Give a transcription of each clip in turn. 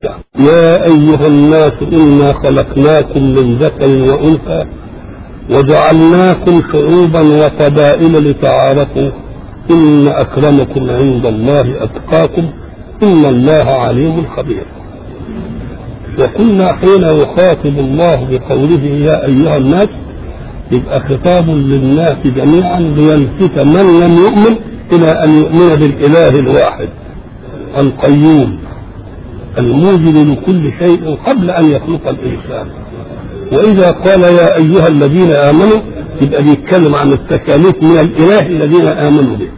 يا أيها الناس إنا خلقناكم من ذكر وأنثى وجعلناكم شعوبا وقبائل لتعارفوا إن أكرمكم عند الله أتقاكم إن الله عليم خبير وكنا حين يخاطب الله بقوله يا أيها الناس يبقى خطاب للناس جميعا ليلفت من لم يؤمن إلى أن يؤمن بالإله الواحد القيوم الموجد لكل شيء قبل أن يخلق الإنسان وإذا قال يا أيها الذين آمنوا يبقى بيتكلم عن التكاليف من الإله الذين آمنوا به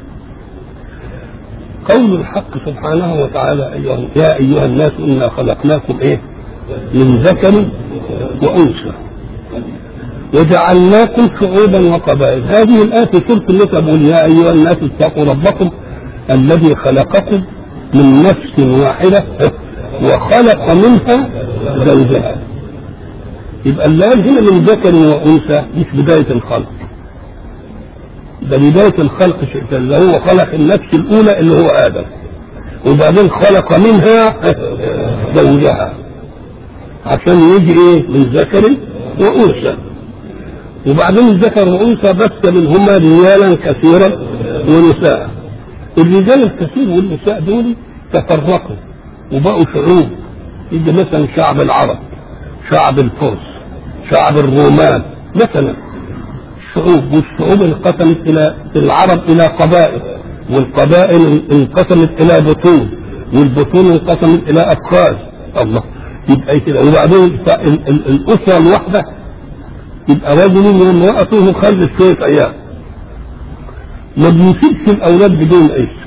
قول الحق سبحانه وتعالى أيها يا أيها الناس إنا خلقناكم إيه من ذكر وأنثى وجعلناكم شعوبا وقبائل هذه الآية في سورة النساء تقول يا أيها الناس اتقوا ربكم الذي خلقكم من نفس واحدة وخلق منها زوجها يبقى اللام هنا من ذكر وانثى مش بدايه الخلق ده بدايه الخلق شيء اللي هو خلق النفس الاولى اللي هو ادم وبعدين خلق منها زوجها عشان يجي ايه من ذكر وانثى وبعدين الذكر والانثى بث منهما رجالا كثيرا ونساء الرجال الكثير والنساء دول تفرقوا وبقوا شعوب يجي مثلا شعب العرب شعب الفرس شعب الرومان مثلا شعوب والشعوب انقسمت الى العرب الى قبائل والقبائل انقسمت الى بطون والبطون انقسمت الى افخاذ الله يبقى كده وبعدين الاسره الواحده يبقى رجل وامرأته خلف شويه ايام ما بيسيبش الاولاد بدون اسم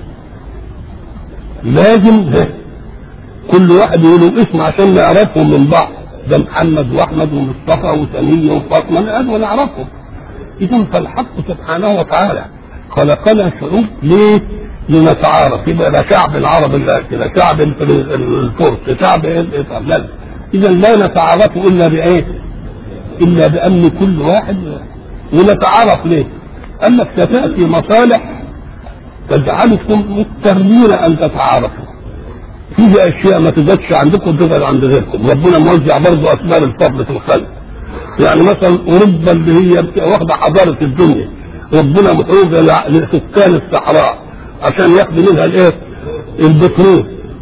لازم ده كل واحد يقول اسم عشان نعرفهم من بعض ده محمد واحمد ومصطفى وسمية وفاطمه نقدر نعرفهم اذا فالحق سبحانه وتعالى خلقنا شعوب ليه؟ لنتعارف يبقى ده شعب العرب اللي كده شعب الفرس شعب لا اذا لا نتعارف الا بايه؟ الا بان كل واحد ونتعارف ليه؟ قال لك ستاتي مصالح تجعلكم مضطرين ان تتعارفوا في اشياء ما تزادش عندكم تزاد عند غيركم ربنا موزع برضه اسباب الفضل في الخلق يعني مثلا اوروبا اللي هي واخده حضاره الدنيا ربنا محوج لسكان الصحراء عشان ياخدوا منها الايه البترول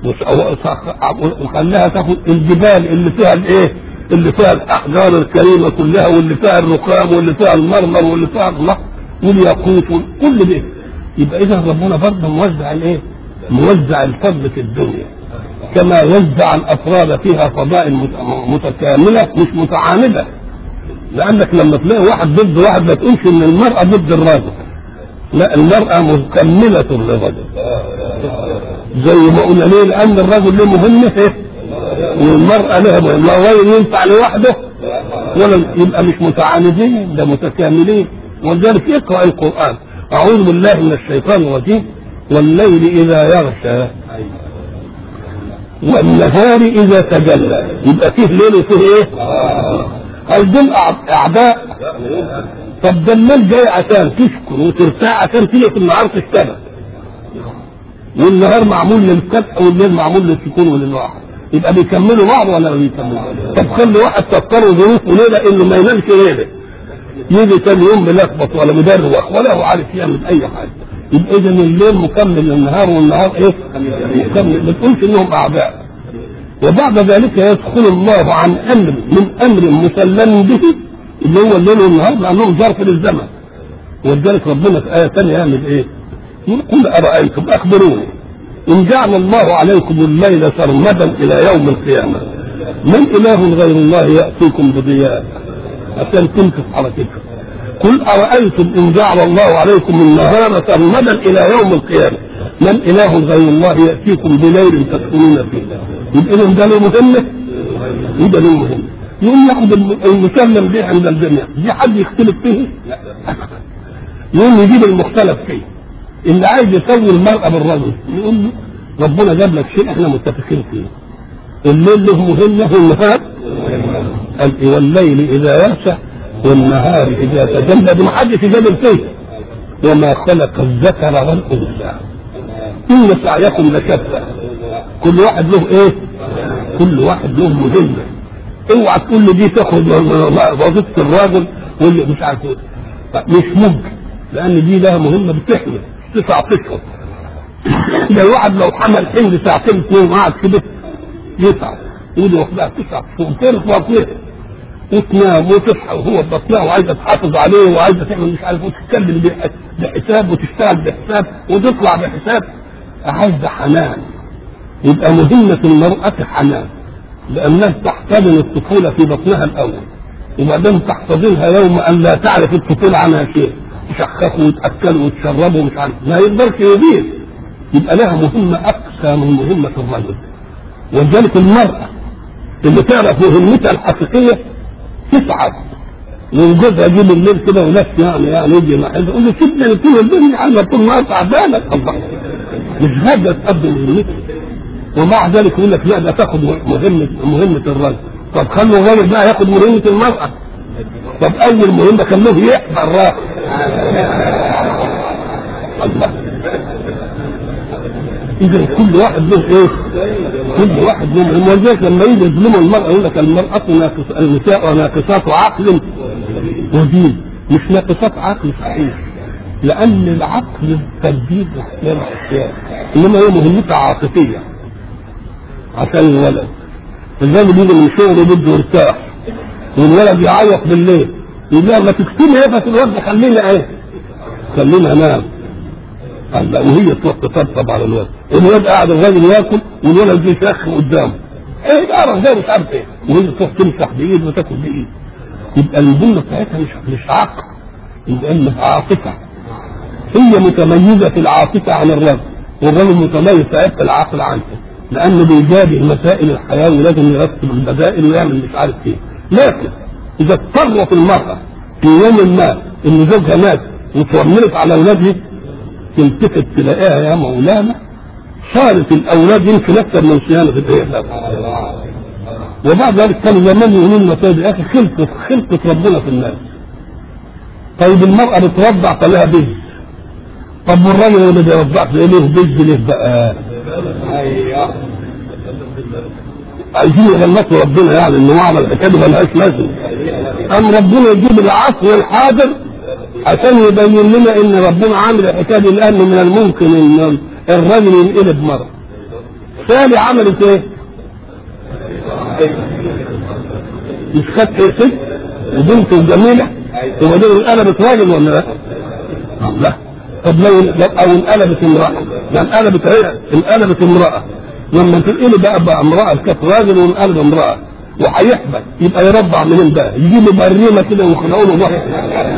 وخلاها تاخد الجبال اللي فيها الايه اللي فيها الاحجار الكريمه كلها واللي فيها الرخام واللي فيها المرمر واللي فيها الله والياقوت كل ده يبقى اذا ربنا برضه موزع الايه موزع الفضل في الدنيا كما وزع الافراد فيها فضائل متكامله مش متعامده لانك لما تلاقي واحد ضد واحد ما تقولش ان المراه ضد الرجل لا المراه مكمله للرجل زي ما قلنا ليه لان الرجل له مهمه ايه والمراه لها مهمه لا غير ينفع لوحده ولا يبقى مش متعاندين ده متكاملين ولذلك اقرا القران اعوذ بالله من الشيطان الرجيم والليل اذا يغشى والنهار اذا تجلى يبقى فيه ليل وفيه ايه هل دول اعداء طب ده الليل جاي عشان تشكر وترتاح عشان تيجي في النهار تشتغل والنهار معمول للفتح والليل معمول للسكون وللراحه يبقى بيكملوا بعض ولا ما بيكملوا طب خلي واحد تفكروا ظروفه ليله انه ما ينامش ليله يجي تاني يوم ملخبط ولا مدروخ ولا هو عارف يعمل اي حاجه يبقى اذا الليل مكمل للنهار والنهار ايه؟ مكمل ما تقولش انهم اعداء وبعد ذلك يدخل الله عن امر من امر مسلم به اللي هو الليل والنهار لانهم ظرف للزمن ولذلك ربنا في ايه ثانيه يعمل ايه؟ يقول ارايتم اخبروني ان جعل الله عليكم الليل سرمدا الى يوم القيامه من اله غير الله ياتيكم بضياء عشان تمسك حركتكم قل أرأيتم إن جعل الله عليكم النهار سرمدا إلى يوم القيامة من إله غير الله يأتيكم بليل تسكنون فيه يبقى إذا ده له مهمة يبقى له مهمة يقوم ياخد المسلم به عند الجميع دي حد يختلف فيه؟ لا يقوم يجيب المختلف فيه اللي عايز يسوي المرأة بالرجل يقول له ربنا جاب لك شيء احنا متفقين فيه الليل له مهمة والنهار والليل إذا يغشى والنهار إذا تجلى دي محدش يجادل فيه وما خلق الذكر والأنثى إن سعيكم لشتى كل واحد له إيه؟ كل واحد له مهمه اوعى تقول له دي تاخد وظيفه الراجل واللي مش عارف ايه مش ممكن لان دي لها مهمه بتحمل تسع اشهر ده الواحد لو حمل حمل ساعتين اثنين وقعد كده يتعب ودي واخدها تسع شهور ترفع فيها وتنام وتصحى وهو بطنها وعايزه تحافظ عليه وعايزه تعمل مش عارف وتتكلم بح- بحساب وتشتغل بحساب وتطلع بحساب عايزه حنان يبقى مهمة المرأة حنان لأنها تحتضن الطفولة في بطنها الأول وبعدين تحتضنها يوم أن لا تعرف الطفولة عنها شيء تشخخوا وتأكلوا وتشربوا ومش عارف ما يقدرش يبين يبقى لها مهمة أقسى من مهمة الرجل ولذلك المرأة اللي تعرف مهمتها الحقيقية تسعد وجوزها يجيب الليل كده وناس يعني يعني يجي مع حد يقول له سيبني انا طول الدنيا على طول النهار تعبانه الله مش قادره تقدم مهمتها ومع ذلك يقول لك لا ده تاخد مهمه مهمه الرجل طب خلوا الراجل بقى ياخد مهمه المراه طب اول مهمه خلوه يحمى الراجل الله اذا كل واحد له ايه؟ كل واحد له مهمة. ولذلك لما يجي يظلموا المرأة يقول لك المرأة ناقص النساء ناقصات عقل ودين مش ناقصات عقل صحيح لأن العقل تدبير واختيار أشياء إنما هي مهمتها عاطفية عشان الولد الراجل يجي من شغله بده يرتاح والولد يعيط بالليل يقول لها ما تكتمي ايه بس الولد خلينا ايه خلينا انام قال لا وهي تروح تطبطب على الولد الولد قاعد الراجل ياكل والولد يشخ قدامه ايه تعرف ده مش عارف ايه وهي تروح تمسح بايد وتاكل بايد يبقى البنه بتاعتها مش مش عقل يبقى انها عاطفه هي متميزه في العاطفه عن الرجل والرجل متميز في عفه العقل عنه لانه بيجابه مسائل الحياه ولازم يرتب البدائل ويعمل مش عارف ايه لكن اذا اضطرت المراه في يوم ما ان زوجها مات وترملت على اولادها تلتفت تلاقيها يا مولانا صارت الاولاد يمكن اكثر من صيانه الاولاد وبعد ذلك كانوا زمان يقولون لنا طيب يا اخي خلقت خلقت ربنا في الناس طيب المراه بترضع فلها بز طب والراجل اللي ما بيرضعش ليه بز ليه بقى؟ عايزين يغلطوا ربنا يعني ان هو عمل الحكايه دي ملهاش لازمه قام ربنا يجيب العفو والحاضر عشان يبين لنا ان ربنا عامل الحكايه دي لان من الممكن ان الرجل ينقلب مره سالي عملت ايه؟ مش خدت ست وبنت جميله وبعدين انقلبت راجل ولا لا؟ لا طب لو او انقلبت امراه يعني انقلبت هي انقلبت امراه لما تنقلب بقى, بقى امراه كانت راجل وانقلب امراه وهيحبل يبقى يربع منين بقى؟ يجيبوا بريمه كده ويخلقوا له ضحك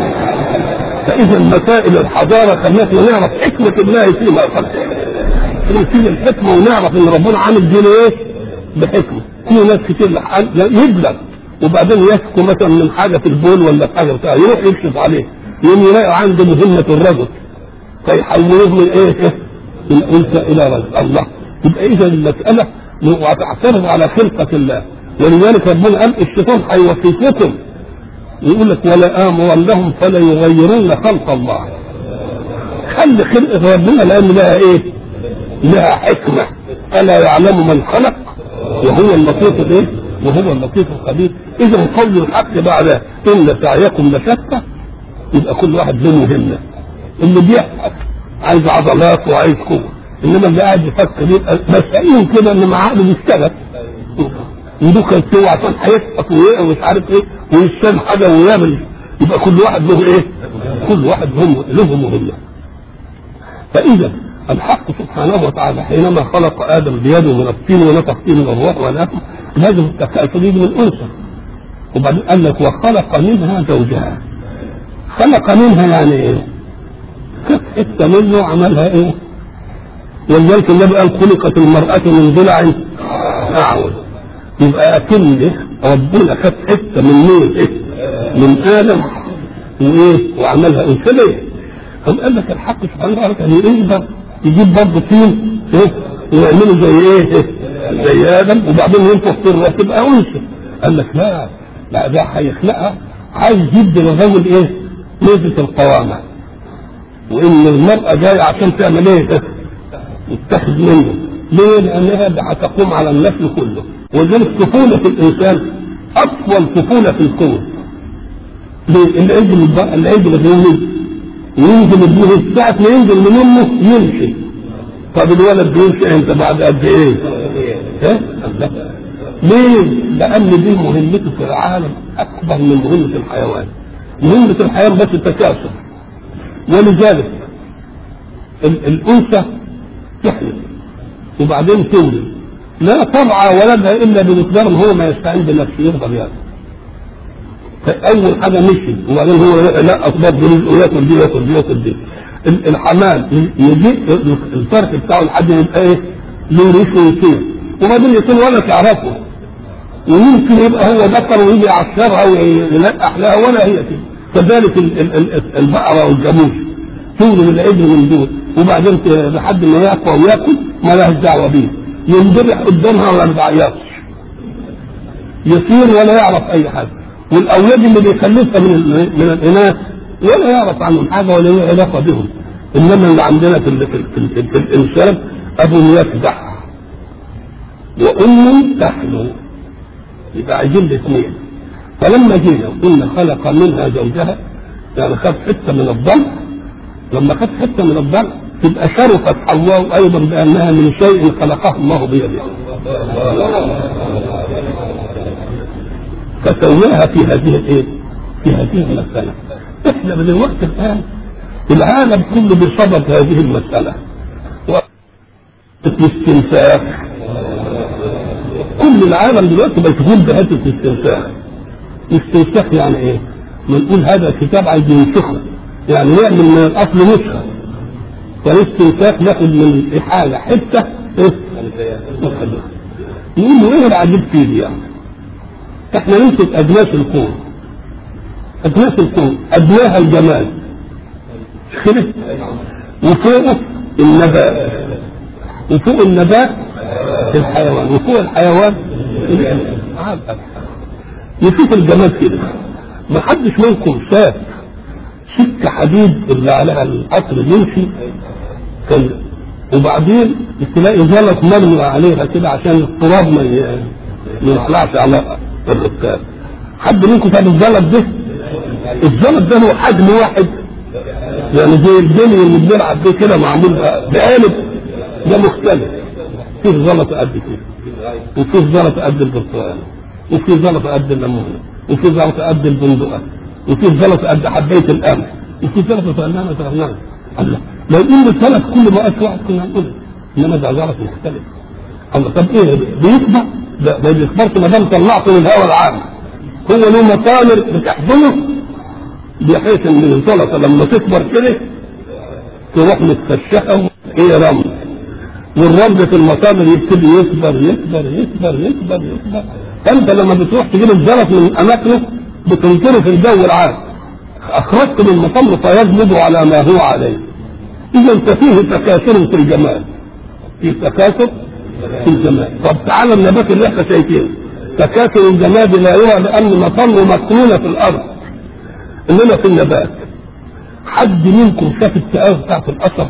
فاذا مسائل الحضاره خلتنا نعرف حكمه الله فيما خلق نسيب الحكمه ونعرف ان ربنا عامل دين ايه؟ بحكمه في ناس كتير يبلغ وبعدين يشكو مثلا من حاجه في البول ولا في حاجه بتاع يروح يكشف عليه يوم يلاقي عنده مهمه الرجل فيحولوه من ايه؟ من انثى الى رجل الله يبقى اذا المساله وتعترض على خلقه الله ولذلك ربنا قال الشيطان هيوصفكم يقول لك ولا امرنهم فلا يغيرن خلق الله خلي خلقه ربنا لان لها ايه؟ لها حكمه الا يعلم من خلق وهو اللطيف الايه؟ وهو اللطيف الخبير اذا قول الحق بعد ان سعيكم لشتى يبقى كل واحد له مهمه اللي بيحفظ عايز عضلات وعايز قوه انما اللي قاعد يفكر يبقى مسائل كده ان معاه بيشتغل يدوك السوى عشان هيسقط ويقع ومش عارف ايه ويشتم حاجه ويعمل يبقى كل واحد له ايه؟ كل واحد له له مهمه. فاذا الحق سبحانه وتعالى حينما خلق ادم بيده من الطين ونفخ فيه من الروح والافم لازم التكاثر يجي من انثى. وبعدين قال لك وخلق منها زوجها. خلق منها يعني ايه؟ خد حته منه وعملها ايه؟ ولذلك النبي قال خلقت المرأة من ضلع أعوج يبقى أكن ربنا خد حتة من مين؟ إيه؟ من آدم وإيه؟ وعملها أنثى ليه؟ قام قال لك الحق سبحانه وتعالى كان يقدر يجيب برضه طين إيه؟ ويعمله زي إيه؟ إيه؟ زي آدم وبعدين ينفخ في الروح تبقى أنثى قال لك لا لا ده هيخلقها عايز يدي للرجل إيه؟ ميزة القوامة وإن المرأة جاية عشان تعمل إيه؟ يتخذ منه ليه؟ لأنها هتقوم على النسل كله ولذلك طفولة الإنسان أطول طفولة في الكون ليه؟ اللي ينزل الب- اللي ينزل بيومه وينزل ابنه ساعة ما ينزل من أمه يمشي طب الولد بيمشي امتى بعد قد ايه؟ ها؟ لا. ليه؟ لأن دي مهمته في العالم أكبر من مهمة الحيوان. مهمة الحيوان بس التكاثر. ولذلك ال- الأنثى تحمل وبعدين تولد لا ترعى ولدها إلا بمقدار ما هو ما يستعين بنفسه يقدر ياكل. فأول حاجة مشي وبعدين هو لا أصبر برزقه ياكل دي ياكل دي ياكل دي. ال- الحمام يجي الفرق بتاعه لحد ما يبقى ايه؟ له ريش ويطير وبعدين يكون ولد يعرفه ويمكن يبقى هو ذكر ويجي يعشرها ويلقح لها ولا هي كده كذلك ال- ال- ال- البقره والجاموس تولد العجل من دول وبعدين ت- لحد ما يقوى وياكل ما لهاش دعوه بيه ينذبح قدامها ولا ما يعيطش يطير ولا يعرف اي حاجه والاولاد اللي بيخلفها من ال- من الاناث ولا يعرف عنهم حاجه ولا له علاقه بهم انما اللي عندنا في, ال- في, ال- في, ال- في الانسان اب يفدح وام تحلو يبقى عايزين الاثنين فلما جينا قلنا خلق منها زوجها يعني خد حته من الضم لما خد حته من الضم تبقى شرفت حواء ايضا بانها من شيء خلقه الله بيده فسواها في هذه الايه؟ في هذه المساله احنا من الوقت الان العالم كله بصدد هذه المساله وقت الاستنساخ كل العالم دلوقتي مشغول بهذا الاستنساخ استنساخ يعني ايه؟ بنقول هذا الكتاب عايز ينسخه يعني يعمل من الاصل نسخه فالاستنساخ ناخد من الاحاله حته ايه؟ نخليها. يقول له ايه العجيب فيه دي يعني؟ احنا نمسك اجناس الكون اجناس الكون ادناها الجمال مش كده؟ وفوقه النبات وفوق النبات الحيوان وفوق الحيوان الإنسان. عال أبحر. يشوف الجمال كده ما حدش منكم شاف سكة حديد اللي عليها القطر يمشي كان وبعدين تلاقي زلط مرمي عليها كده عشان التراب ما ي- ما يطلعش على الركاب حد منكم شاف الزلط ده؟ الزلط ده هو حجم واحد يعني زي الدنيا اللي بنلعب بيه كده معمول بقالب ده مختلف فيه زلط قد كده وفيه زلط قد البرتقال وفيه زلط قد الليمونه وفيه زلط قد البندقه وفيه زلط قد حبايه القمح وفيه زلط فنانه فنانه الله لو ان الثلاث كل ما واحد كنا نقول انما ده زلط مختلف الله طب ايه بيكبر ده ما بيكبرش ما دام طلعته من الهواء العام هو له مطامر بتحضنه بحيث ان الزلطه لما تكبر كده تروح متفشخه هي رمل والرمل في المطامر يبتدي يكبر يكبر يكبر يكبر يكبر فانت لما بتروح تجيب الزلط من اماكنه بتنطره في الجو العام اخرجت من المطامر فيجمد على ما هو عليه اذا ففيه تكاثر في الجمال في تكاثر في الجمال طب تعالى النبات اللي احنا شايفينه تكاثر الجماد لا يرى لان مطامره مكنونه في الارض انما في النبات حد منكم شاف التقاوي بتاعت القصب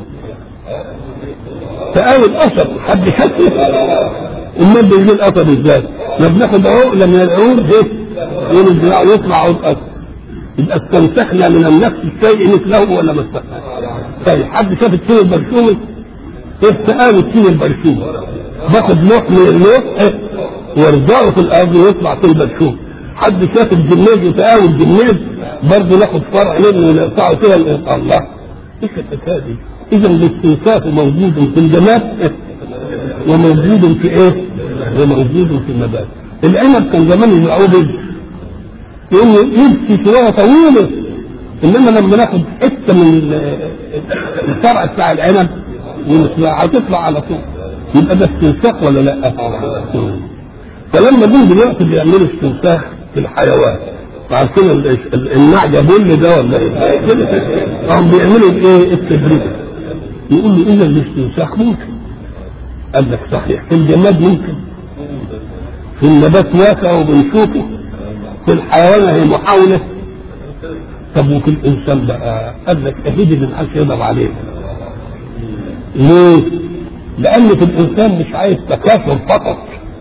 تقاوي القصب حد شاف امال بيجي القصب ازاي؟ ما بناخد عقله من العود ايه؟ يوم الدراع يطلع عود قصب يبقى استنسخنا من النفس الشيء مثله ولا ما استنسخنا؟ طيب حد شاف التين البرشومي؟ ايه تقاوي التين البرشومي؟ باخد لوح من اللوح ايه؟ وارجعه في الارض ويطلع تين برشومي حد شاف الجنيد يتقاوي الجنيد برضه ناخد فرع منه ونقطعه كده الله ايش الحكايه دي؟ اذا الاستنساخ موجود في الجماد وموجود في ايه؟ وموجود في النبات. العنب كان زمان يزرعوه بيض. يقوم يبكي شويه طويله انما لما ناخد حته من ال- الفرع بتاع العنب ونطلع هتطلع على طول يبقى ده استنساخ ولا لا؟ فلما جم دلوقتي بيعملوا استنساخ في الحيوان عارفين ال- ال- النعجه بل ده ولا ايه؟ هم بيعملوا ايه؟ التدريب يقول له اذا الاستنساخ ممكن قال لك صحيح في الجماد ممكن في النبات واقع وبنشوفه في الحيوان هي محاولة طب وفي الإنسان بقى قال لك أهيد اللي محدش يقدر عليه ليه؟ لأن في الإنسان مش عايز تكاثر فقط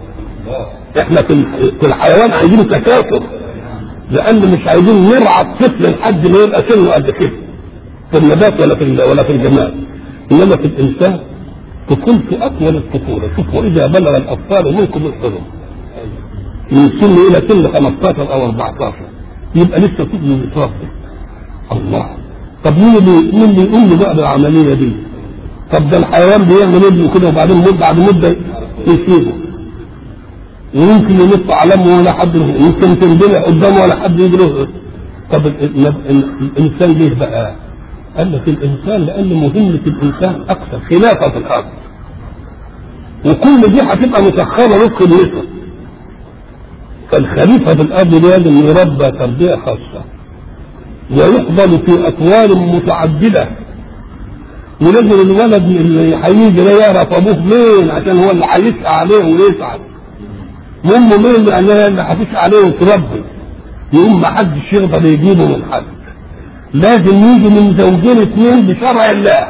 احنا في في الحيوان عايزين تكاثر لان مش عايزين نرعى الطفل لحد ما يبقى سنه قد كده في النبات ولا في ولا في الجمال انما في الانسان تكون في اطول الطفوله شوف واذا بلغ الاطفال منكم الحلم من سن الى سن 15 او 14 يبقى لسه طفل بيتربى الله طب مين اللي مين اللي يقوم له بقى بالعمليه دي؟ طب ده الحيوان بيعمل ابنه كده وبعدين مد بعد مده يسيبه ويمكن ينط علامه ولا حد يمكن تنبلع قدامه ولا حد يجري طب ال- ال- الانسان ليه بقى؟ قال لك الانسان لان مهمه الانسان اكثر خلافه في الارض وكل دي هتبقى مسخره له خدمته فالخليفه في الارض لازم يربى تربيه خاصه ويقبل في اطوار متعدده ولازم الولد اللي هيجي ده يعرف ابوه مين عشان هو اللي هيسعى عليه ويسعد وامه مين لانها اللي هتسعى عليه وتربي يقوم ما حدش يقدر يجيبه من حد لازم يجي من زوجين اثنين بشرع الله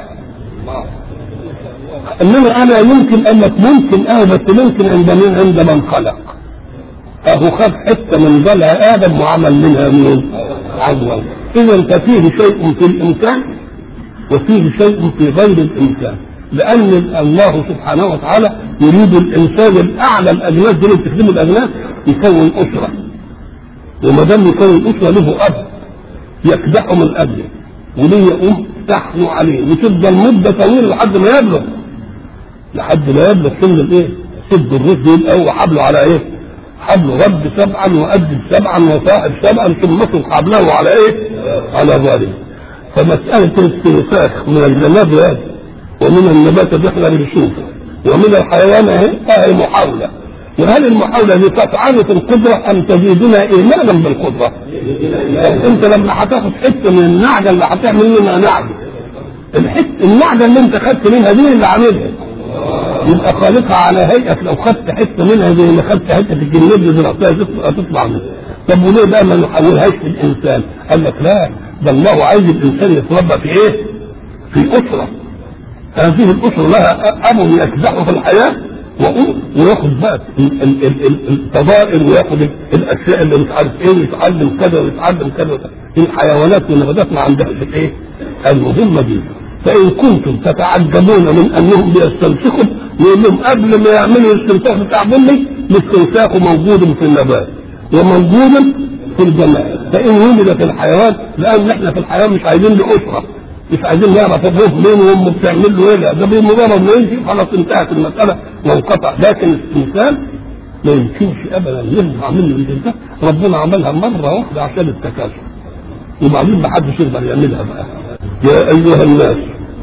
انما انا يمكن انك ممكن اه بس ممكن عند من عند من خلق اهو خد حته من ضلع ادم وعمل منها من عدوى اذا ففيه شيء في الامكان وفيه شيء في غير الامكان لان الله سبحانه وتعالى يريد الانسان الاعلى الاجناس دول اللي بتخدموا الاجناس يكون اسره وما دام يكون اسره له اب يكدحه من اجله وليه ام تحنو عليه وتفضل مده طويله لحد ما يبلغ لحد ما يبلغ سن الايه؟ سد الرشد يبقى هو حبله على ايه؟ حبله رب سبعا وأدب سبعا وصاحب سبعا ثم اطلق حبله على ايه؟ على ظالم فمسألة الاستنساخ من الجماد هذا ومن النبات اللي احنا بنشوفه ومن الحيوان اهي اهي محاولة وهل المحاولة دي تفعل في القدرة أم تزيدنا إيمانا بالقدرة؟ طب أنت لما هتاخد حتة من النعجة اللي هتعمل منها نعجة الحتة النعجة اللي أنت خدت منها دي اللي عاملها يبقى خالقها على هيئة لو خدت حتة منها زي ما خدت حتة الجنيه اللي زرعتها تطلع تطلع منها طب وليه بقى ما نحولهاش في الإنسان؟ قال لك لا ده الله عايز الإنسان يتربى في إيه؟ في أسرة هذه الأسرة لها أب يكدحه في الحياة وأم وياخد بقى ال- ال- ال- ال- الفضائل وياخد ال- الأشياء اللي مش عارف إيه ويتعلم كذا ويتعلم كذا الحيوانات والنباتات ما عندهاش الإيه؟ المهمة دي فإن كنتم تتعجبون من أنهم بيستنسخوا يقول لهم قبل ما يعملوا الاستنساخ بتاع بني الاستنساخ موجود في النبات وموجود في الجمال فإن وجد في الحيوان لأن احنا في الحيوان مش عايزين له أسرة مش عايزين نعرف ابوه مين وامه بتعمل له ايه لا ده بمجرد ما يمشي خلاص انتهت المساله وانقطع لكن الانسان ما يمكنش ابدا ينفع منه الانسان ربنا عملها مره واحده عشان التكاثر وبعدين ما حدش يقدر يعملها بقى يا ايها الناس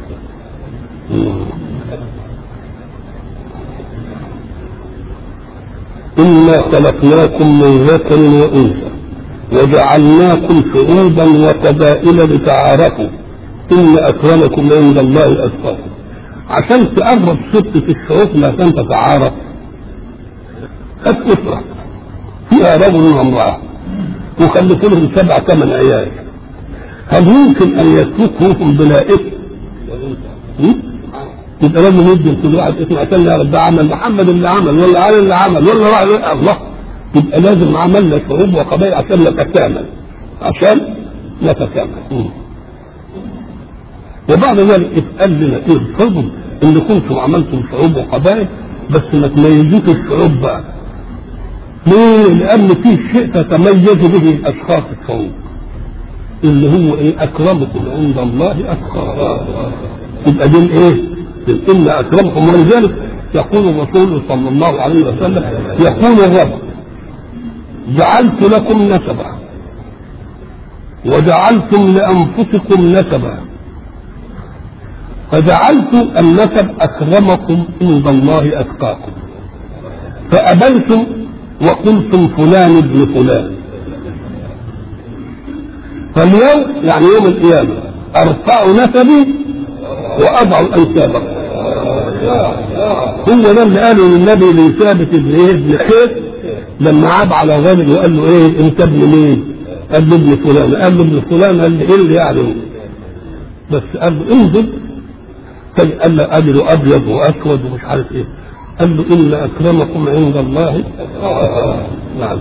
إنا خلقناكم من ذكر وأنثى وجعلناكم شعوبا وقبائل لتعارفوا إن أكرمكم عند الله أتقاكم عشان تقرب ست الشعوب عشان تتعارف هات أسرة فيها رجل وامرأة وخلفوا لهم سبع ثمان عيال هل يمكن أن يتركوهم بلا إثم؟ يبقى لازم يدي كل واحد اسم عشان يعرف ده عمل محمد اللي عمل ولا علي اللي عمل ولا واحد الله يبقى لازم عملنا شعوب وقبائل عشان نتكامل عشان نتكامل وبعد ذلك اتقال لنا ايه الفضل ان كنتم عملتم شعوب وقبائل بس ما تميزوش الشعوب بقى ليه؟ لأن في شيء تتميز به الأشخاص الشعوب اللي هو إيه أكرمكم عند الله أتقاكم يبقى دي الإيه؟ إن أكرمكم ولذلك يقول الرسول صلى الله عليه وسلم يقول الرب جعلت لكم نسبا وجعلتم لأنفسكم نسبا فجعلت النسب أكرمكم عند الله أتقاكم فأبيتم وقلتم فلان ابن فلان فاليوم يعني يوم القيامة أرفع نسبي وأضع أنسابكم هو ده اللي قاله للنبي لثابت بن ايه ابن خير لما عاب على غالب وقال له ايه انت ابن مين؟ قال له ابن فلان قال له ابن فلان قال له ايه اللي يعني بس قال له انزل قال له قال له ابيض واسود ومش عارف ايه قال له إن أكرمكم عند الله نعم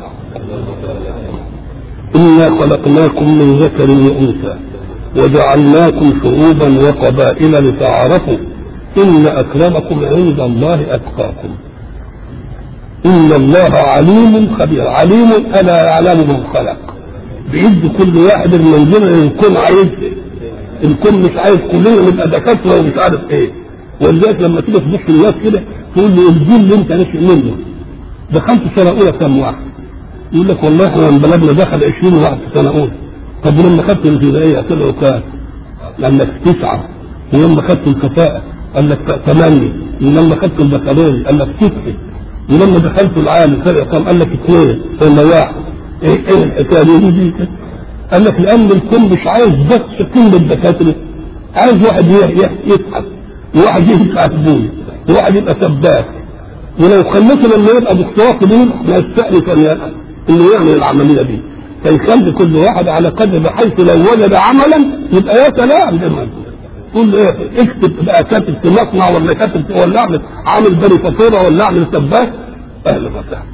إنا خلقناكم من ذكر وأنثى وجعلناكم شعوبا وقبائل لتعارفوا إن أكرمكم عند الله أتقاكم إن الله عليم خبير عليم ألا يعلم من خلق بيدي كل واحد المنزلة اللي الكون عايز الكون مش عايز كلنا نبقى دكاترة ومش عارف ايه ولذلك لما تيجي تبص الناس كده تقول له الجيل اللي انت ناشئ منه دخلت سنة أولى كم واحد؟ يقول لك والله احنا من بلدنا دخل 20 واحد في سنة أولى طب ولما خدت الابتدائية طلعوا كام؟ قال لك تسعة ولما خدت الكفاءة قال لك ثمانية ولما خدت البكالوريا قال لك ستة ولما دخلت العالم فرق كم قال لك اثنين ولا واحد ايه ايه الحكايه دي دي قال لك لان الكل مش عايز بس كل الدكاتره عايز واحد يضحك وواحد ينفع الدنيا وواحد يبقى سباك ولو خليته لما يبقى دكتوراه كبير لا يستأنف انه يعمل العمليه دي فيخلي كل واحد على قدر بحيث لو وجد عملا يبقى يا سلام لما تقول ايه اكتب بقى كاتب في مصنع ولا كاتب ولا اعمل عامل بني فاتوره ولا اعمل سباك اهلا وسهلا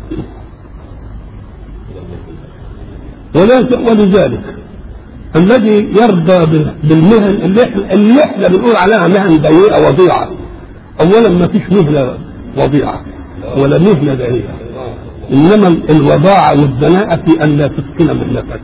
ولذلك الذي يرضى بالمهن اللي احنا اللي احنا بنقول عليها مهن ضيقه وضيعه اولا ما فيش مهنه وضيعه ولا مهنه ضيقه انما الوضاعه والدناءه في ان لا تتقن مهنتك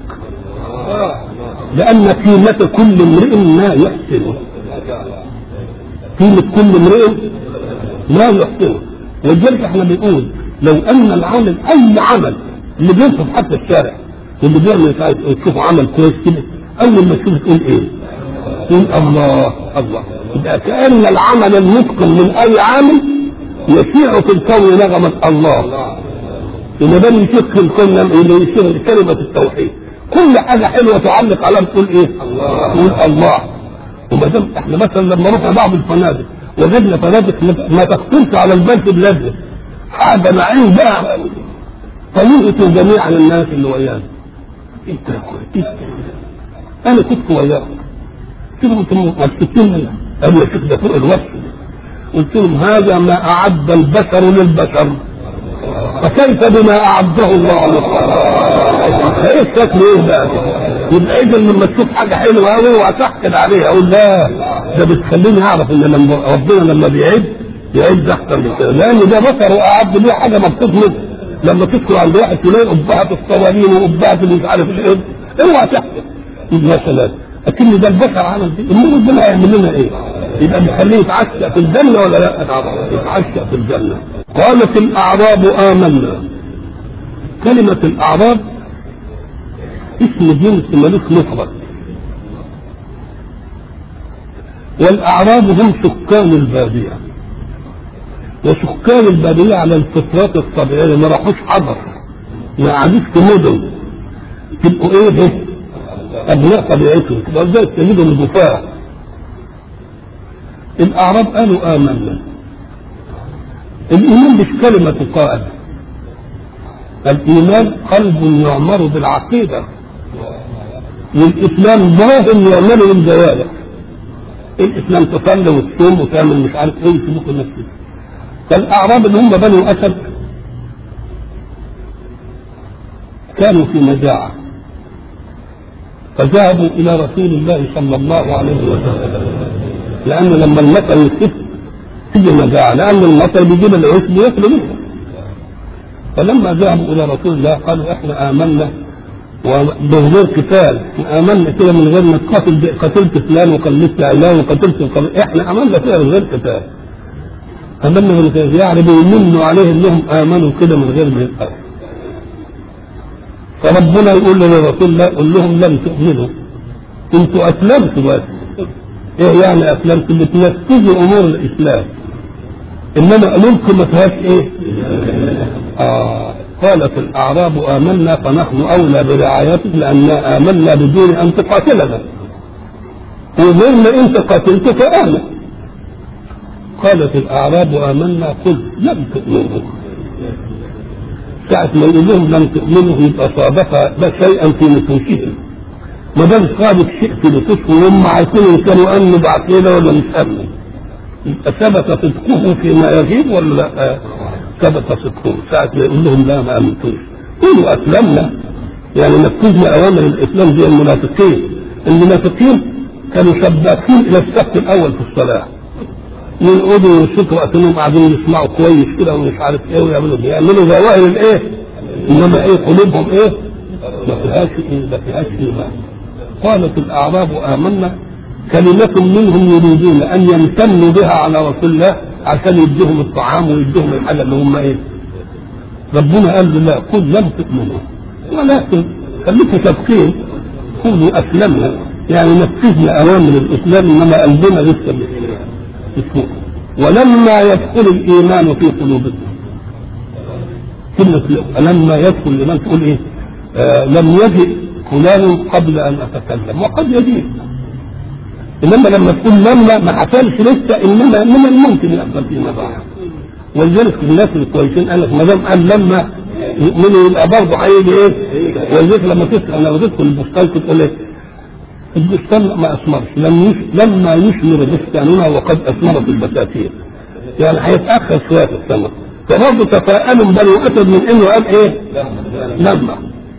لان قيمه كل امرئ ما يحسنه قيمه كل امرئ ما يحسنه ولذلك احنا بنقول لو ان العامل اي عمل اللي بينصف حتى الشارع واللي بيعمل تشوف عمل كويس كده اول ما تشوف تقول ايه؟ تقول الله الله يبقى كان العمل المتقن من اي عامل يشيع في الكون نغمه الله إذا ده يشيخ في الكون اللي يشيخ كلمه التوحيد كل حاجه حلوه تعلق عليها تقول ايه؟ الله تقول الله وما دام احنا مثلا لما رحنا بعض الفنادق وجدنا فنادق ما تخطرش على البال في بلادنا حاجه نعيم بقى طريقة جميعا الناس اللي ويانا انت كويس انا كنت وياك قلت لهم انتم مبسوطين قالوا يا شيخ ده فوق الوصف قلت لهم هذا ما اعد البشر للبشر فكيف بما اعده الله للخلق ايه الشكل ايه بقى يبقى اذا لما تشوف حاجه حلوه قوي وهتحقد عليها اقول لا ده بتخليني اعرف ان لما ربنا لما بيعد يعد احسن من كده لان ده بشر واعد ليه حاجه مبسوط منها لما تدخل عند واحد تلاقي قبعه الصواريخ وقبعه اللي مش عارف ايه اوعى تحسب يا سلام لكن ده البشر عمل دي امال ربنا هيعمل لنا ايه؟ يبقى بيخليه يتعشى في الجنه ولا لا؟ يتعشى في الجنه قالت الاعراب امنا كلمه الاعراب اسم جنس ملوك مفرد والاعراب هم سكان الباديه وسكان البادية على الفطرات الطبيعية ما راحوش حضر ما قعدوش في مدن تبقوا ايه ابناء طبيعتهم تبقى ازاي تجدوا الجفاة الاعراب قالوا امنا الايمان مش كلمة تقال الايمان قلب يعمر بالعقيدة والاسلام ظاهر يعمل بالجوارح الاسلام تصلي وتصوم وتعمل مش عارف ايه وتبوك نفسك فالأعراب اللي هم بنو أسد كانوا في مجاعة فذهبوا إلى رسول الله صلى الله عليه وسلم لأن لما المطر يخف تيجي مجاعة لأن المطر بيجيب العيش بياكلوا منه فلما ذهبوا إلى رسول الله قالوا إحنا آمنا ومن غير قتال آمنا كده من غير ما تقاتل قتلت فلان وقلت علان وقتلت إحنا آمنا كده من غير قتال امنا من غير يعني بيمنوا عليه انهم امنوا كده من غير ما يقرأوا فربنا يقول للرسول الله قل لهم لم تؤمنوا انتوا اسلمتوا بس ايه يعني اسلمت اللي تنفذوا امور الاسلام انما قلوبكم ما فيهاش ايه آه قالت الاعراب امنا فنحن اولى برعايتك لاننا امنا بدون ان تقاتلنا وغير ما انت قاتلت فامن قالت الاعراب امنا قل لم تؤمنوا ساعة ما يقول لهم لم تؤمنوا يبقى صادق ده شيئا في نفوسهم ما دام صادق شيء في نفوسهم هم عارفين ان كانوا امنوا بعقيده ولا مش امنوا يبقى ثبت صدقه فيما يغيب ولا لا؟ ثبت صدقه ساعة ما يقول لهم لا ما امنتوش قولوا اسلمنا يعني نفذنا اوامر الاسلام زي المنافقين المنافقين كانوا سباقين الى الصف الاول في الصلاه يقعدوا يشكوا اكنهم قاعدين يسمعوا كويس كده ومش عارف ايه ويعملوا إيه. يعملوا ظواهر الايه انما ايه قلوبهم ايه ما فيهاش ايه ما فيهاش ايمان قالت الاعراب امنا كلمة منهم يريدون ان يمتنوا بها على رسول الله عشان يديهم الطعام ويديهم الحاجة اللي هم ايه ربنا قال له لا قل لم تؤمنوا ولكن خليكم سابقين قولوا اسلمنا يعني نفذنا اوامر الاسلام انما قلبنا لسه مش ولما يدخل الايمان في قلوبكم كلمة لما يدخل الايمان تقول ايه؟ آه لم يجئ فلان قبل ان اتكلم وقد يجيء انما لما تقول لما ما حصلش لسه انما من الممكن يحصل فيما بعد ولذلك الناس الكويسين قال لك ما دام قال لما يؤمنوا يبقى برضه هيجي ايه؟ ولذلك لما تسال لما تدخل البستان تقول ايه؟ البستان ما اثمرش لم يش... لما يثمر بستاننا وقد اثمرت البساتين يعني هيتاخر شويه في الثمر فبرضه تفاءلوا بنو اسد من انه قال ايه؟ لما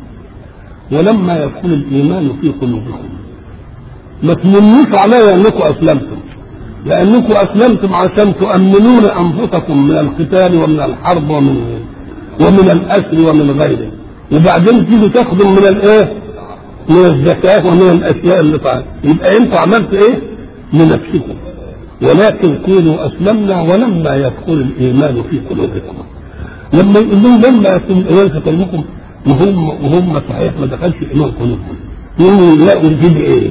ولما يدخل الايمان في قلوبكم ما تمنوش علي انكم اسلمتم لانكم اسلمتم عشان تؤمنون انفسكم من القتال ومن الحرب ومن ومن الاسر ومن غيره وبعدين تيجوا تاخذوا من الايه؟ من الزكاه ومن الاشياء اللي فعل يبقى انتوا عملتوا ايه؟ لنفسكم ولكن كونوا اسلمنا ولما يدخل الايمان في قلوبكم لما يقول لهم لما يدخل الايمان في قلوبكم وهم وهم صحيح ما دخلش ايمان قلوبهم يقولوا لا يجيب ايه؟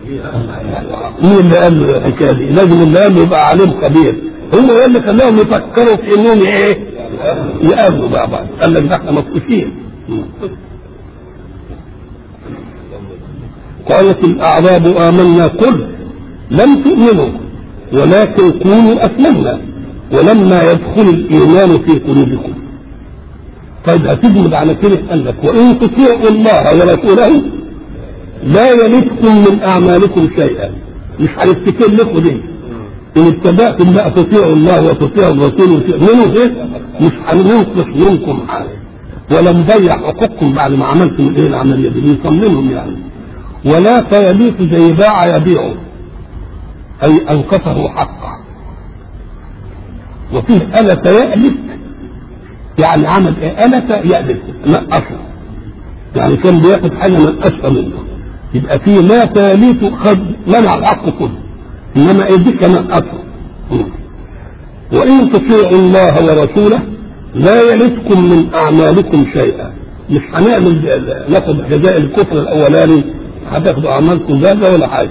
مين اللي قال له الحكايه دي؟ لازم اللي قال يبقى عليم خبير هم قال لك خلاهم يفكروا في انهم ايه؟ يقابلوا مع بعض قال لك ده احنا مكفوفين قالت الاعراب امنا قل لم تؤمنوا ولكن كونوا اسلمنا ولما يدخل الايمان في قلوبكم طيب هتجمد على كده قال لك وان تطيعوا الله ورسوله لا يلدكم من اعمالكم شيئا مش هنفتكر لكم دي ان اتبعتم لا تطيعوا الله وتطيعوا الرسول وتؤمنوا به مش هننقص منكم حاجه ولا نضيع حقوقكم بعد ما عملتم ايه العمليه دي بنصممهم يعني ولا فيليق زي باع يبيعه اي انقصه حقه وفيه ألف يألف يعني عمل ايه ألف يألف نقصه يعني كان بياخد حاجه نقصها منه يبقى في ما تاليف خد منع الحق كله انما ايديك نقصه وان تطيعوا الله ورسوله لا يلدكم من اعمالكم شيئا مش هنعمل ناخد جزاء الكفر الاولاني هتاخدوا اعمالكم زادة ولا حاجه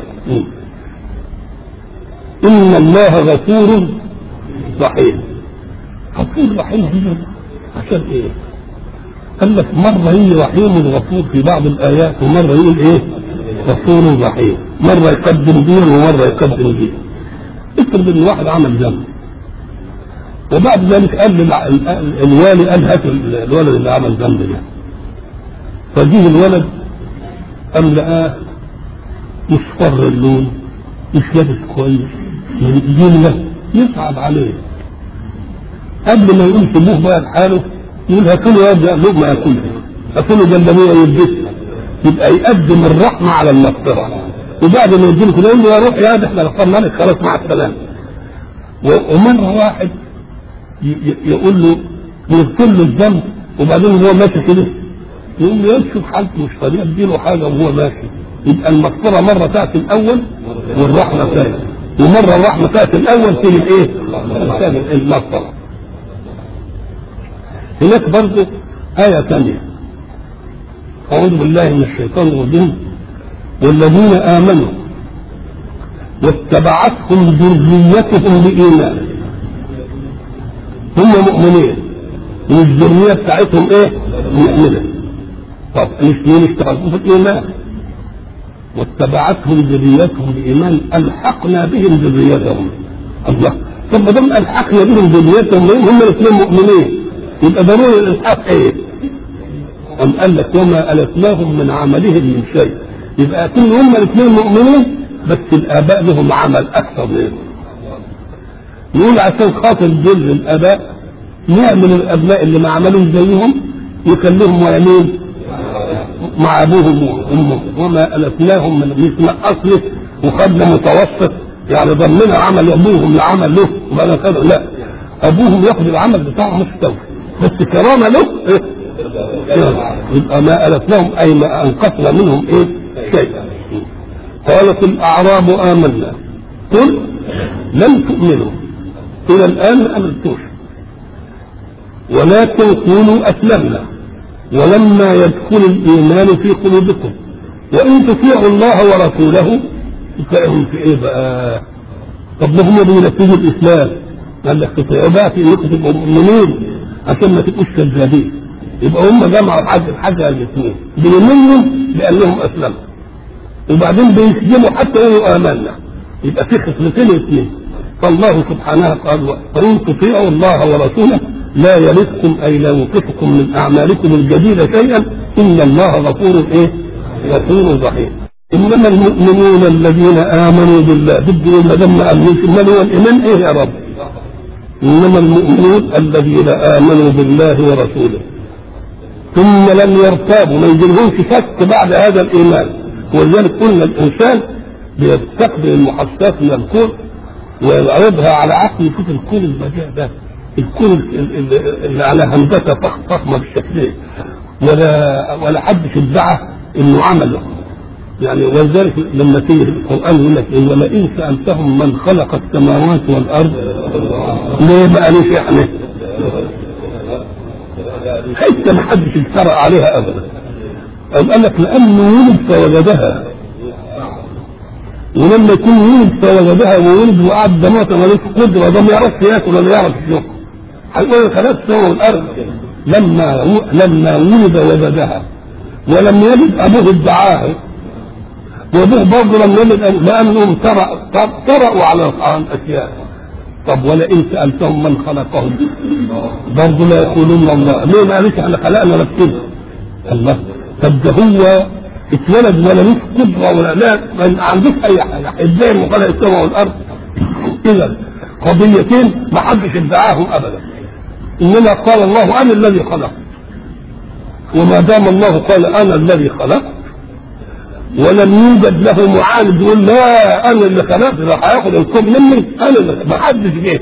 ان الله غفور رحيم غفور رحيم دي عشان ايه؟ قال لك مرة هي رحيم غفور في بعض الآيات ومرة يقول إيه؟ غفور رحيم مرة يقدم دين ومرة يقدم دين افرض إن واحد عمل ذنب وبعد ذلك قال الوالي قال هات الولد اللي عمل ذنب ده فجيه الولد قام لقاه مصفر اللون مش لابس كويس جنة يصعب عليه قبل ما يقول سموه بقى لحاله يقول هاتوا له يد لقمه ياكلها هاتوا له جلابيه يلبسها يبقى يقدم الرحمه على المغفره وبعد ما يديله كده يقول له يا روح يا ده احنا غفرنا لك خلاص مع السلامه ومره واحد يقول له يغفر له الذنب وبعدين هو ماشي كده يقول له يشوف حالته مش طريقه اديله حاجه وهو ماشي يبقى المغفره مره تاتي الاول والرحمه تاتي ومره الرحمه تاتي الاول تيجي الايه؟ تاني المغفره هناك برضه آية ثانية أعوذ بالله من الشيطان الرجيم والذين آمنوا واتبعتهم ذريتهم بإيمان هم مؤمنين والذرية بتاعتهم إيه؟ مؤمنة طب الاثنين اشتغلوا في الإيمان واتبعتهم ذريتهم بإيمان ألحقنا بهم ذريتهم الله طب ما دام ألحقنا بهم ذريتهم هم الاثنين مؤمنين يبقى ضروري الالحاق ايه؟ أم قال لك وما ألفناهم من عملهم من شيء يبقى كل هم الاثنين مؤمنين بس الآباء لهم عمل أكثر منهم يقول عشان خاطر بر الاباء نعمل الابناء اللي ما عملوش زيهم يكلمهم ويمين مع ابوهم وامهم وما الفناهم من مثل اصله وخدنا متوسط يعني ضمنا عمل ابوهم لعمل له وبقى كده لا ابوهم ياخد العمل بتاعه مستوى بس كرامه له إيه؟ يبقى ما الفناهم اي ما انقصنا منهم ايه شيئا قالت الاعراب امنا قل لم تؤمنوا الى الان ما امنتوش ولكن قولوا اسلمنا ولما يدخل الايمان في قلوبكم وان تطيعوا الله ورسوله تلاقيهم في ايه بقى طب ما هم بينفذوا الاسلام قال لك تطيعوا بقى في انكم تبقوا مؤمنين عشان ما تبقوش كذابين يبقى هم جمعوا حاجه حاجه الاثنين بيؤمنوا بانهم اسلموا وبعدين بيسلموا حتى يقولوا امنا يبقى في خصلتين اثنين فالله سبحانه قال وان تطيعوا الله ورسوله لا يلدكم اي لا يوقفكم من اعمالكم الجديده شيئا ان الله غفور ايه؟ غفور رحيم. انما المؤمنون الذين امنوا بالله بدهم ما دام ما امنوش امال هو الايمان ايه يا رب؟ انما المؤمنون الذين امنوا بالله ورسوله ثم لم يرتابوا ما يجيلهمش شك بعد هذا الايمان ولذلك قلنا الانسان بيستقبل المحسسات من الكون ويعرضها على عقله يشوف الكون البديع ده الكون اللي على هندسه فخمه بالشكل ولا ولا حدش ادعى انه عمله يعني ولذلك لما تيجي القران يقول لك إيه ولئن سالتهم من خلق السماوات والارض ليه ما قالوش احنا؟ حتى ما حدش اجترأ عليها ابدا أم قال لك لانه ولد فوجدها ولما يكون ولد فوجدها وولد وقعد ده موت ملوش قدره ده ما يعرفش ياكل ولا يعرف يشرب هيقول خلاص السماء والارض لما لما ولد وجدها ولم يلد ابوه ادعاها وابوه برضه لم يلد لانهم طرأوا على الاشياء طب ولئن سالتهم من خلقهم برضه لا يقولون الله ليه ما قالوش احنا خلقنا نفسنا الله طب ده هو اتولد ولا له قدره ولا لا ما عندوش اي حاجه ازاي ما خلق السماء والارض اذا قضيتين ما حدش ادعاهم ابدا انما قال الله انا الذي خلق وما دام الله قال انا الذي خلق ولم يوجد له معاند يقول لا انا اللي خلقت راح هياخد الكون مني انا اللي ما حدش جه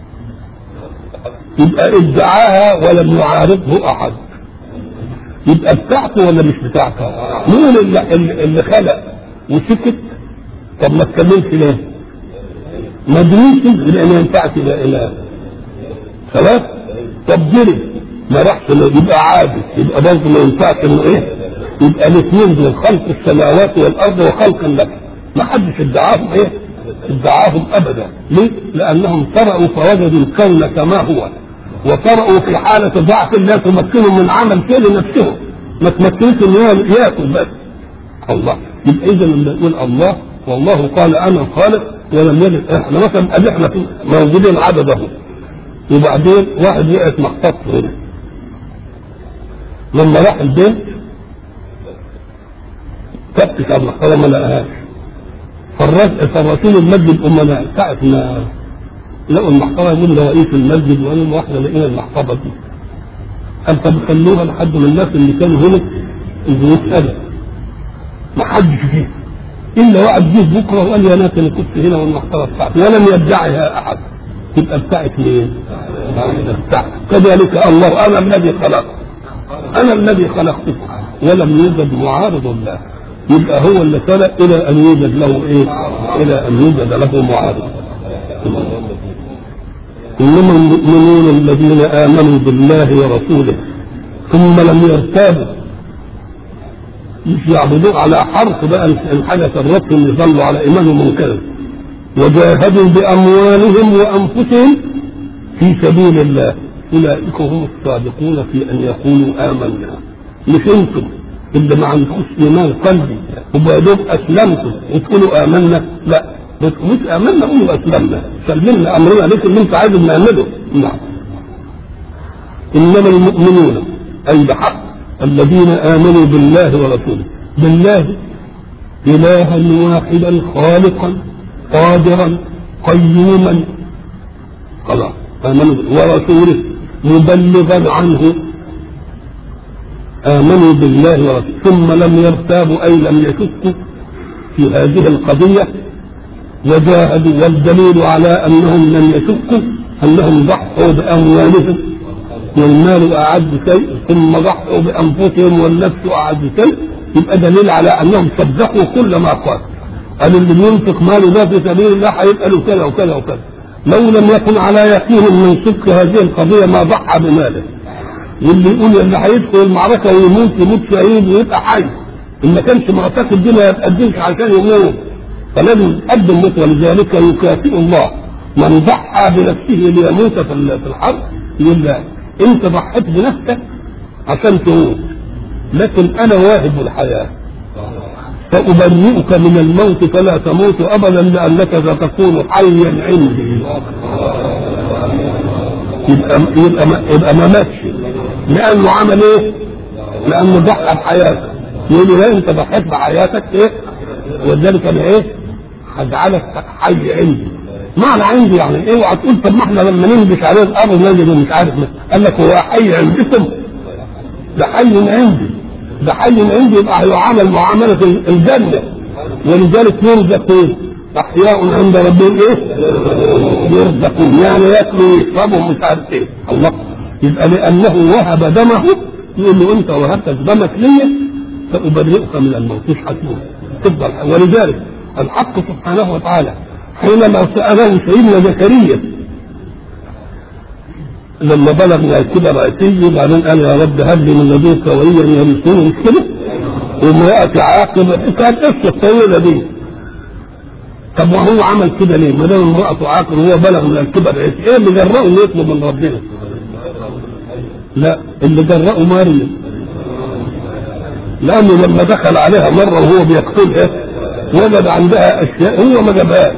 يبقى ادعاها ولم يعارضه احد يبقى بتاعته ولا مش بتاعته؟ مين اللي, اللي خلق وسكت طب ما اتكلمش ليه؟ ما دروش لان ما ينفعش لا اله خلاص؟ طب جري ما راحش يبقى عابد يبقى برضه ما ينفعش انه ايه؟ يبقى الاثنين دول خلق السماوات والارض وخلق لك ما حدش ادعاهم ايه؟ ادعاهم ابدا ليه؟ لانهم طرأوا فوجدوا الكون كما هو وطرأوا في حالة ضعف لا تمكنهم من عمل شيء لنفسهم ما تمكنش ان هو ياكل بس الله يبقى اذا لما نقول الله والله قال انا الخالق ولم يجد احنا مثلا قال احنا موجودين عدده وبعدين واحد وقف محطط هنا لما راح البيت فتش على المحفظه ما لقاهاش فالرسول المجد الامناء ساعه ما لقوا المحفظه يقول له رئيس المسجد وقالوا له احنا لقينا المحفظه دي قال طب خلوها لحد من الناس اللي كانوا هنا اللي يسالوا ما حدش فيه الا واحد جه بكره وقال يا ناس انا كنت هنا والمحفظه بتاعتي ولم يدعها احد تبقى بتاعت مين؟ بتاعت كذلك الله انا الذي خلق انا الذي خلقتك ولم يوجد معارض له يبقى هو اللي خلق الى ان يوجد له ايه؟ الى ان يوجد له معارض انما المؤمنون الذين امنوا بالله ورسوله ثم لم يرتابوا مش يعبدوه على حرف بقى الحاجه الرب يصلوا على ايمانهم منكر وجاهدوا باموالهم وانفسهم في سبيل الله اولئك هم الصادقون في ان يقولوا امنا مش انتم اللي ما عندكوش ايمان قلبي وبعدين اسلمتم وتقولوا امنا لا مش امنا قولوا اسلمنا سلمنا امرنا ليك اللي انت عايز نعمله نعم انما المؤمنون اي بحق الذين امنوا بالله ورسوله بالله الها واحدا خالقا قادرا قيوما خلاص آمنوا ورسوله مبلغا عنه آمنوا بالله ورسوله ثم لم يرتابوا أي لم يشكوا في هذه القضية وجاهدوا والدليل على أنهم لم يشكوا أنهم ضحوا بأموالهم والمال أعد شيء ثم ضحوا بأنفسهم والنفس أعد شيء يبقى دليل على أنهم صدقوا كل ما قال قال اللي بينفق ماله ده في سبيل الله هيبقى له كذا وكذا وكذا لو لم يكن على يقين من صدق هذه القضية ما ضحى بماله واللي يقول اللي هيدخل المعركة ويموت يموت شهيد ويبقى حي إن ما كانش معتقد دي ما يتقدمش عشان يموت فلازم يتقدم موت ولذلك يكافئ الله من ضحى بنفسه ليموت في في الحرب يقول لا انت ضحيت بنفسك عشان تموت لكن انا واهب الحياه فأبرئك من الموت فلا تموت أبدا لأنك ستكون حيا عندي يبقى يبقى ما, يبقى ما ماتش لأنه عمل إيه؟ لأنه ضحى بحياته يقول له لا أنت ضحيت بحياتك إيه؟ ولذلك أنا إيه؟ هجعلك حي عندي معنى عندي يعني إيه؟ اوعى تقول طب ما إحنا لما ننبش عليه الأرض نجد مش عارف ما. قال لك هو حي عندكم ده حي عندي ده حي عندي يبقى هيعامل معاملة الجنة ولذلك يرزق ايه؟ أحياء عند ربهم ايه؟ يرزقون يعني ياكلوا ويشربوا مش عارف ايه الله يبقى لأنه وهب دمه يقول له أنت وهبت دمك لي فأبرئك من الموت مش هتموت تفضل ولذلك الحق سبحانه وتعالى حينما سأله سيدنا زكريا لما بلغ من الكبر عتي بعدين قال يا رب هب لي من لدنك وليا يرثني مش كده؟ وامرأة عاقل كانت قصة طويلة دي طب وهو عمل كده ليه؟ ما دام امرأته عاقل وهو بلغ من الكبر عتي ايه اللي جرأه انه يطلب من ربنا؟ لا اللي جرأه مريم لأنه لما دخل عليها مرة وهو بيقتلها وجد عندها أشياء هو ما جابهاش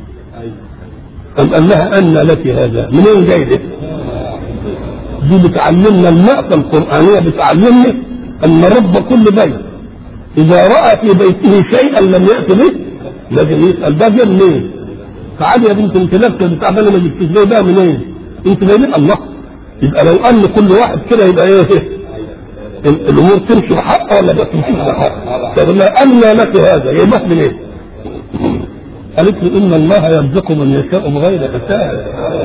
قال لها أن لك هذا منين جاي ده؟ دي بتعلمنا المأتة القرآنية بتعلمنا أن رب كل بيت إذا رأى في بيته شيئا لم يأت به لازم يسأل ده جه منين؟ تعالي يا بنت انت لابسه بتاع ده ما جبتش ليه ده منين؟ انت جايبين الله يبقى لو أن كل واحد كده يبقى ايه؟ الأمور تمشي بحق ولا ما تمشيش بحق؟ طب لا أن لك هذا يبقى من ايه؟ قالت له إن الله يرزق من يشاء بغير حساب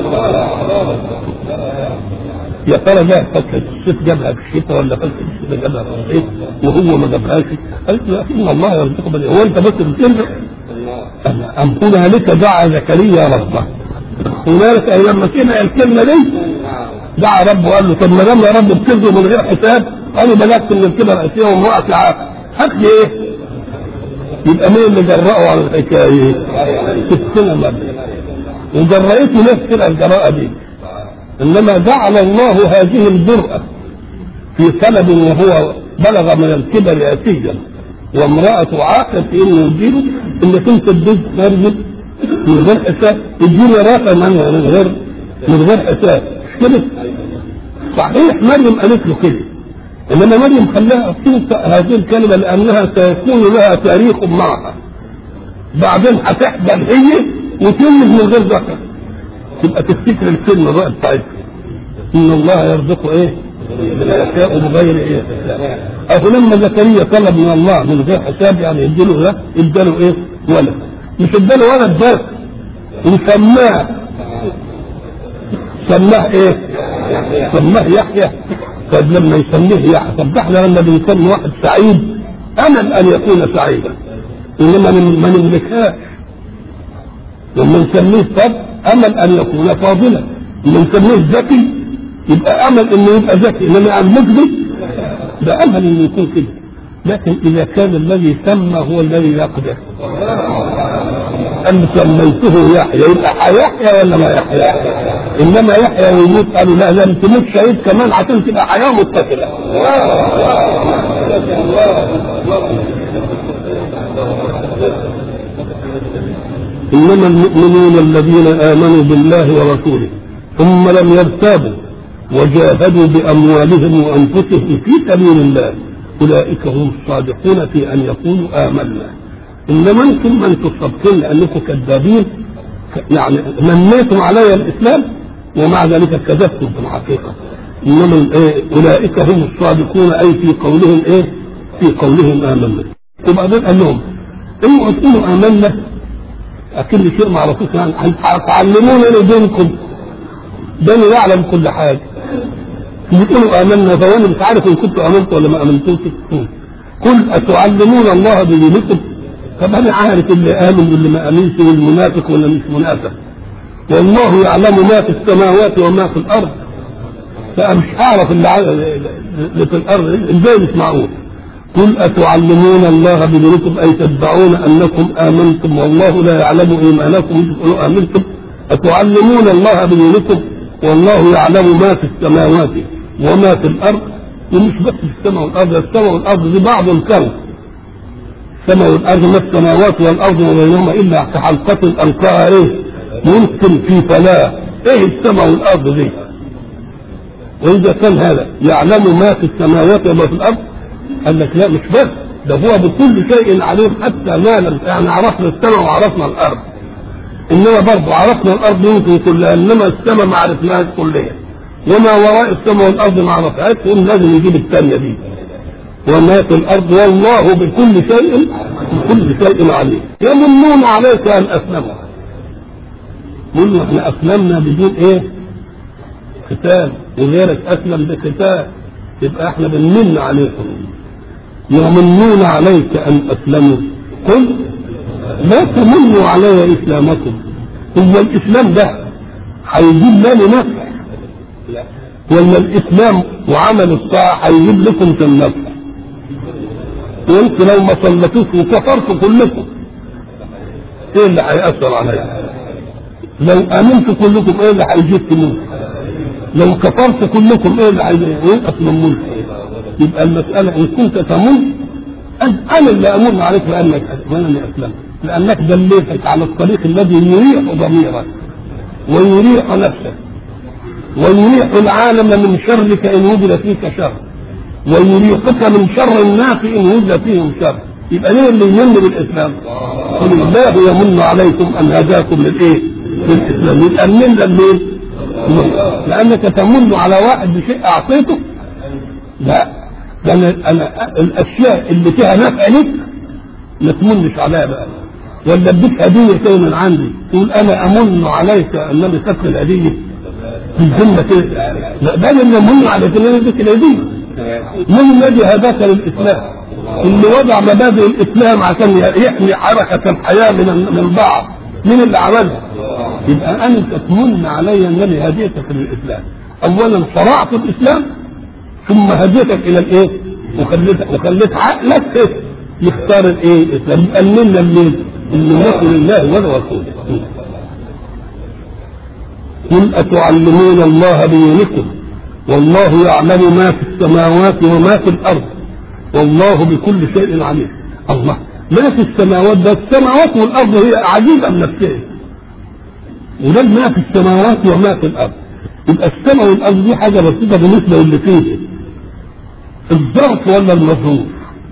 يا ترى ده فاكهة الصيف جابها في الشتاء ولا فاكهة الشتاء جابها في الصيف وهو ما جابهاش قالت له ان الله يرزقه بني هو انت بس بتنزل ام هنالك دعا زكريا ربه هنالك اي لما سمع الكلمه دي دعا ربه وقال له طب ما دام يا رب بترزق من غير حساب انا بلغت من الكبر اسيه وامرأتي عاقل هات لي ايه؟ يبقى مين اللي جرأه على الحكايه؟ ستنا مريم وجرأته نفس الجراءه دي انما جعل الله هذه الجرأة في طلب وهو بلغ من الكبر اتيا وامرأة عاقل في انه يديله انك انت تدوس مريم من غير حساب تديني رقم من غير من غير حساب مش كده؟ صحيح مريم قالت له كده انما مريم خلاها تنطق هذه الكلمة لانها سيكون لها تاريخ معها بعدين هتحضر هي وتولد من غير ذكر تبقى تفتكر الكلمة بقى بتاعتها إن الله يرزق إيه؟ بالأشياء بغير إيه؟ أهو لما زكريا طلب من الله من غير حساب يعني يديله ده اداله إيه؟ ولد مش اداله ولد بس وسماه سماه إيه؟ سماه يحيى طيب لما يسميه يحيى طب احنا لما بنسمي واحد سعيد أمل أن يكون سعيدا إنما ما نملكهاش لما نسميه طب امل ان يكون فاضلا لما نسميه ذكي يبقى امل انه يبقى ذكي انما املك به ده امل انه يكون كده لكن اذا كان الذي سمى هو الذي يقدر ان سميته يحيى يبقى هيحيى ولا ما يحيى انما يحيى ويموت قالوا لا لم تموت شهيد كمان عشان تبقى حياه متصله إنما المؤمنون الذين آمنوا بالله ورسوله ثم لم يرتابوا وجاهدوا بأموالهم وأنفسهم في سبيل الله أولئك هم الصادقون في أن يقولوا آمنا إنما أنتم من تصدقون لأنكم كذابين يعني منيتم علي الإسلام ومع ذلك كذبتم في الحقيقة إنما إيه أولئك هم الصادقون أي في قولهم إيه في قولهم آمنا وبعدين قال لهم اوعوا تقولوا آمنا أكل شيء ما عرفوش يعني هتعلمونا دينكم ده أنا يعلم كل حاجة بتقولوا آمنا فوانا مش عارف إن كنتوا آمنتوا ولا ما آمنتوش قل أتعلمون الله بدينكم طب أنا عارف اللي آمن واللي ما آمنش والمنافق ولا مش منافق والله يعلم ما في السماوات وما في الأرض فمش هعرف اللي, ع- اللي في الأرض ازاي مش معقول قل أتعلمون الله بدينكم أي تدعون أنكم آمنتم والله لا يعلم إيمانكم تقولوا آمنتم أتعلمون الله بدينكم والله يعلم ما في السماوات وما في الأرض ومش بس في السماء والأرض السماء والأرض دي بعض الكون السماء والأرض ما السماوات والأرض وبينهما إلا كحلقة ألقاها إيه ممكن في فلاة إيه السماء والأرض دي وإذا كان هذا يعلم ما في السماوات وما في الأرض قال لك لا مش بس ده هو بكل شيء عليم حتى ما لم يعني عرفنا السماء وعرفنا الأرض إنما برضه عرفنا الأرض يمكن كلها إنما السماء ما عرفناهاش كلها وما وراء السماء والأرض ما عرفناهاش يقوم لازم يجيب الثانية دي وما في الأرض والله بكل شيء بكل شيء عليم يمنون عليك أن أسلموا قلنا احنا أسلمنا بدون إيه؟ ختان وغيرك أسلم بختان يبقى احنا بنمن عليكم يمنون عليك أن أسلموا قل لا تمنوا علي إسلامكم هو الإسلام ده هيجيب لنا نفع ولا الإسلام وعمل الطاعة هيجيب لكم في النفع وانت لو ما صلتوش وكفرتوا كلكم ايه اللي هيأثر عليا لو امنتوا كلكم ايه اللي هيجيب تموت لو كفرت كلكم ايه اللي هينقص من ملك يبقى المسألة ان كنت تمن انا اللي امن عليك لانك وانني اسلمت لانك دليتك على الطريق الذي يريح ضميرك ويريح نفسك ويريح العالم من شرك ان وجد فيك شر ويريحك من شر الناس ان وجد فيهم شر يبقى ليه اللي يمن بالاسلام؟ قل الله يمن عليكم ان هداكم للايه؟ للاسلام يبقى من لمين؟ لانك تمن على واحد بشيء اعطيته لا ده انا انا الاشياء اللي فيها نفع لك ما تمنش عليها بقى ولا اديك هديه كده من عندي تقول انا امن عليك انني خدت الهديه بالذمه كده لا ده اللي امن عليك ان انا اديك الهديه من الذي هداك للاسلام اللي وضع مبادئ الاسلام عشان يحمي حركه الحياه من من بعض مين اللي عملها؟ يبقى انت تمن علي انني هديتك للاسلام اولا شرعت الاسلام ثم هديتك الى الايه؟ وخليت وخليت عقلك إيه؟ يختار الايه؟ الاسلام يبقى مننا منين؟ اللي نقل لله ولرسوله قل اتعلمون الله بدينكم والله يعلم ما في السماوات وما في الارض والله بكل شيء عليم الله ما في السماوات ده السماوات والارض هي عجيبه من نفسها وده ما في السماوات وما في الارض يبقى السماء والارض دي حاجه بسيطه بالنسبه للي فيه الظرف ولا المظروف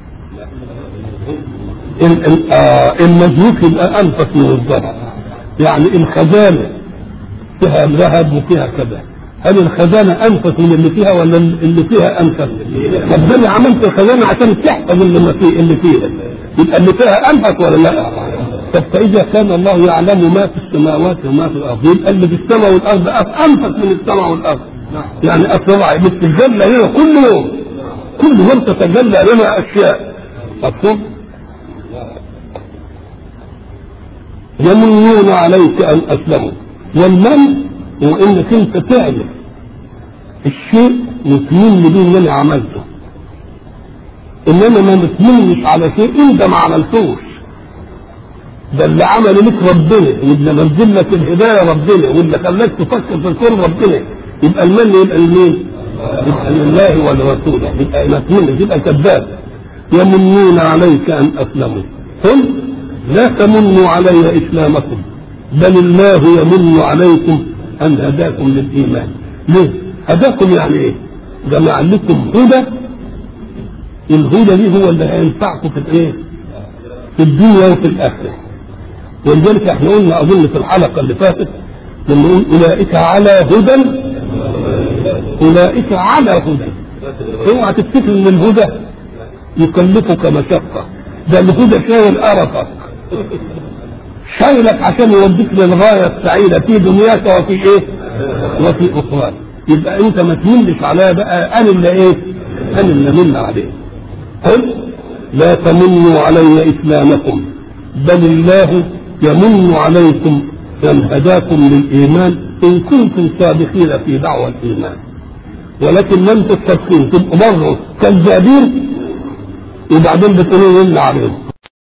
ال- ال- آه، المظروف يبقى انفس من الظرف يعني الخزانه فيها ذهب وفيها كذا هل الخزانة أنفس من اللي فيها ولا اللي فيها أنفس؟ طب ده أنا عملت الخزانة عشان تحفظ اللي ما فيه اللي فيها يبقى اللي فيها أنفس ولا لا؟ طب فإذا كان الله يعلم ما في السماوات وما في الأرض يبقى اللي في السماء والأرض أنفس من السماء والأرض يعني أسرع بتتجلى هنا كل يوم كل يوم تتجلى لنا أشياء مفهوم؟ يمنون عليك أن أسلموا والمن هو انك انت تعمل الشيء وتمن بيه اللي انا عملته انما ما بتمنش على شيء انت ما عملتوش ده اللي عمل لك ربنا واللي نزل لك الهدايه ربنا واللي خلاك تفكر في الكون ربنا يبقى المن يبقى لمين؟ يبقى لله ولرسوله يبقى ما تمنش يبقى كذاب يمنون عليك ان اسلموا قل لا تمنوا علي اسلامكم بل الله يمن عليكم ان هداكم للايمان ليه هداكم يعني ايه جمع لكم هدى الهدى دي هو اللي هينفعكم في الايه في الدنيا وفي الاخره ولذلك احنا قلنا اظن في الحلقه اللي فاتت لما يقول اولئك على هدى اولئك على هدى اوعى تفتكر ان الهدى يكلفك مشقه ده الهدى شايل قرفك شايلك عشان يوديك للغايه السعيده في دنياك وفي ايه؟ وفي اخراك يبقى انت ما تمنش عليا بقى انا اللي ايه؟ انا اللي من عليه قل لا تمنوا علي اسلامكم بل الله يمن عليكم ان هداكم للايمان ان كنتم صادقين في دعوى الايمان ولكن لم تستبقوا تبقوا برضه كذابين وبعدين بتقولوا يمن عليهم